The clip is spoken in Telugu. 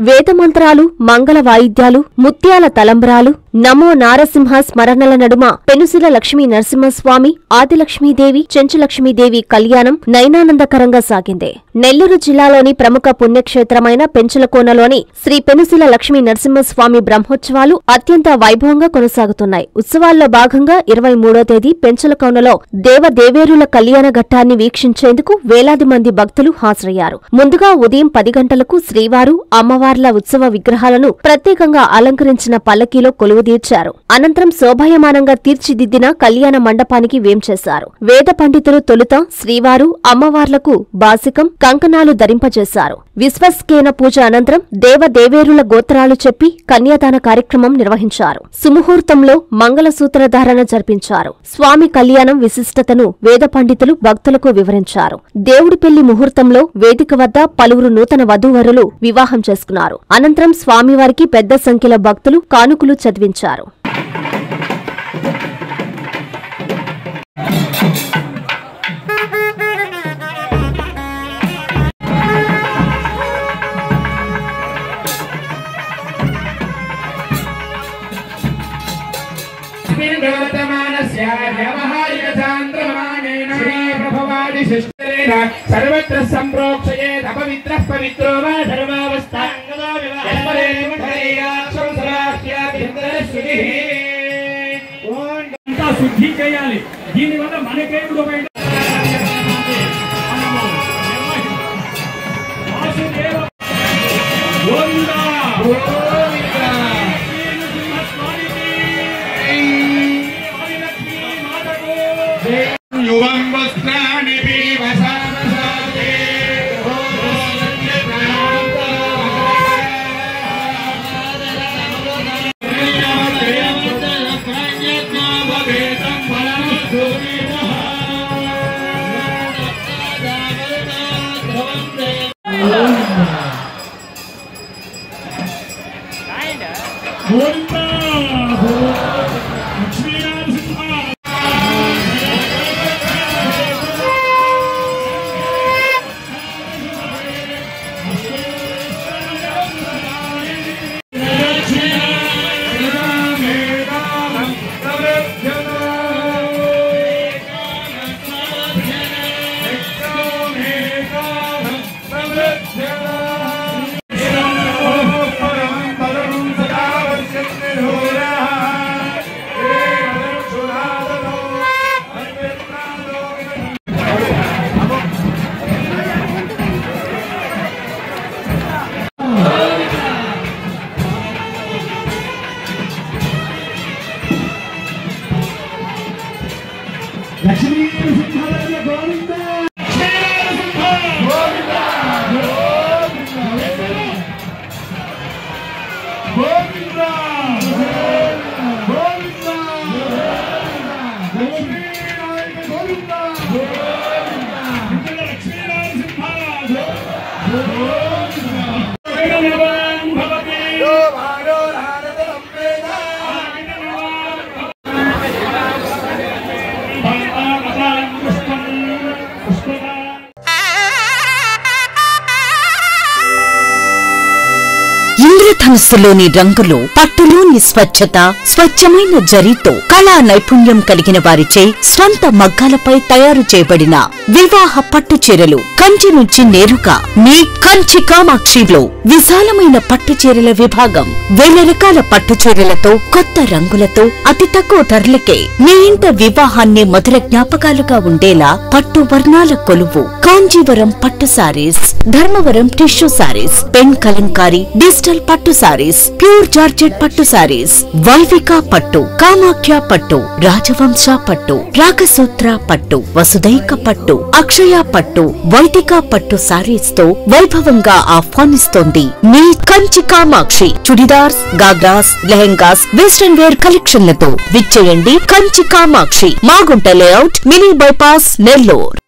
వేదమంత్రాలు మంగళ వాయిద్యాలు ముత్యాల తలంబ్రాలు నమో నారసింహ స్మరణల నడుమ పెనుసిల లక్ష్మీ నరసింహస్వామి ఆదిలక్ష్మీదేవి చెంచులక్ష్మీదేవి కళ్యాణం నయనానందకరంగా సాగింది నెల్లూరు జిల్లాలోని ప్రముఖ పుణ్యక్షేత్రమైన పెంచులకోనలోని శ్రీ పెనుసిల లక్ష్మీ నరసింహస్వామి బ్రహ్మోత్సవాలు అత్యంత వైభవంగా కొనసాగుతున్నాయి ఉత్సవాల్లో భాగంగా ఇరవై మూడో తేదీ పెంచులకోనలో దేవదేవేరుల కళ్యాణ ఘట్టాన్ని వీక్షించేందుకు వేలాది మంది భక్తులు హాజరయ్యారు ముందుగా ఉదయం పది గంటలకు శ్రీవారు అమ్మవార్ల ఉత్సవ విగ్రహాలను ప్రత్యేకంగా అలంకరించిన పల్లకీలో కొలువుదీర్చారు అనంతరం శోభాయమానంగా తీర్చిదిద్దిన కళ్యాణ మండపానికి వేంచేశారు వేద పండితులు తొలుత శ్రీవారు అమ్మవార్లకు బాసికం కంకణాలు ధరింపజేశారు విశ్వస్కేన పూజ అనంతరం దేవదేవేరుల గోత్రాలు చెప్పి కన్యాదాన కార్యక్రమం నిర్వహించారు సుముహూర్తంలో మంగళసూత్ర ధారణ జరిపించారు స్వామి కళ్యాణం విశిష్టతను వేద పండితులు భక్తులకు వివరించారు దేవుడి పెళ్లి ముహూర్తంలో వేదిక వద్ద పలువురు నూతన వధూవరులు వివాహం చేసుకున్నారు అనంతరం స్వామివారికి పెద్ద సంఖ్యలో భక్తులు కానుకలు చదివించారు वर्तमानस्य व्यावहारिकचान्द्रमानेन श्रीप्रभवादिशिष्टेन सर्वत्र सम्प्रोक्षयेत् अपवित्रः पवित्रो वा सर्वावस्थाङ्गतो అంతా శుద్ధి చేయాలి దీనివల్ల మనకే మృగమైన మనము నిర్వహి- వాసుదేవ గోవిందా. శ్రీనరసింహస్వామికి. ఆదిలక్ష్మీ మాతకు. యువం వస్త్రాణి పీవసామసాదే గోవిందా. లక్ష్మీనరసింహ. లక్ష్మీ నరసింహారాయ గోవింద గోవింద గోవింద లక్ష్మీనారాయణ గోవింద లక్ష్మీ నరసింహారాయ గోవింద భవతి ఇంద్రధనుస్సులోని రంగులు పట్టులోని స్వచ్ఛత స్వచ్ఛమైన జరీతో కళా నైపుణ్యం కలిగిన వారిచే స్వంత మగ్గాలపై తయారు చేయబడిన వివాహ పట్టు చీరలు కంచి నుంచి నేరుగా మీ కంచి కామాక్షిలో విశాలమైన పట్టు చీరల విభాగం వేల రకాల పట్టు చీరలతో కొత్త రంగులతో అతి తక్కువ ధరలకే మీ ఇంట వివాహాన్ని మధుర జ్ఞాపకాలుగా ఉండేలా పట్టు వర్ణాల కొలువు కాంజీవరం పట్టు saris Dharmavaram tissue saris pen Kalamkari digital పట్టు సారీస్ ప్యూర్ జార్జెట్ పట్టు సారీస్ వైవిక పట్టు కామాఖ్య పట్టు రాజవంశ పట్టు రాగసూత్ర పట్టు వసుదైక పట్టు అక్షయ పట్టు వైదిక పట్టు సారీస్ తో వైభవంగా ఆహ్వానిస్తోంది మీ కంచి కామాక్షి చుడిదార్స్ గాగ్రాస్ లెహెంగాస్ వెస్టర్న్ వేర్ కలెక్షన్లతో విచ్చేయండి Kanchi Kamakshi Magunta layout mini bypass Nellore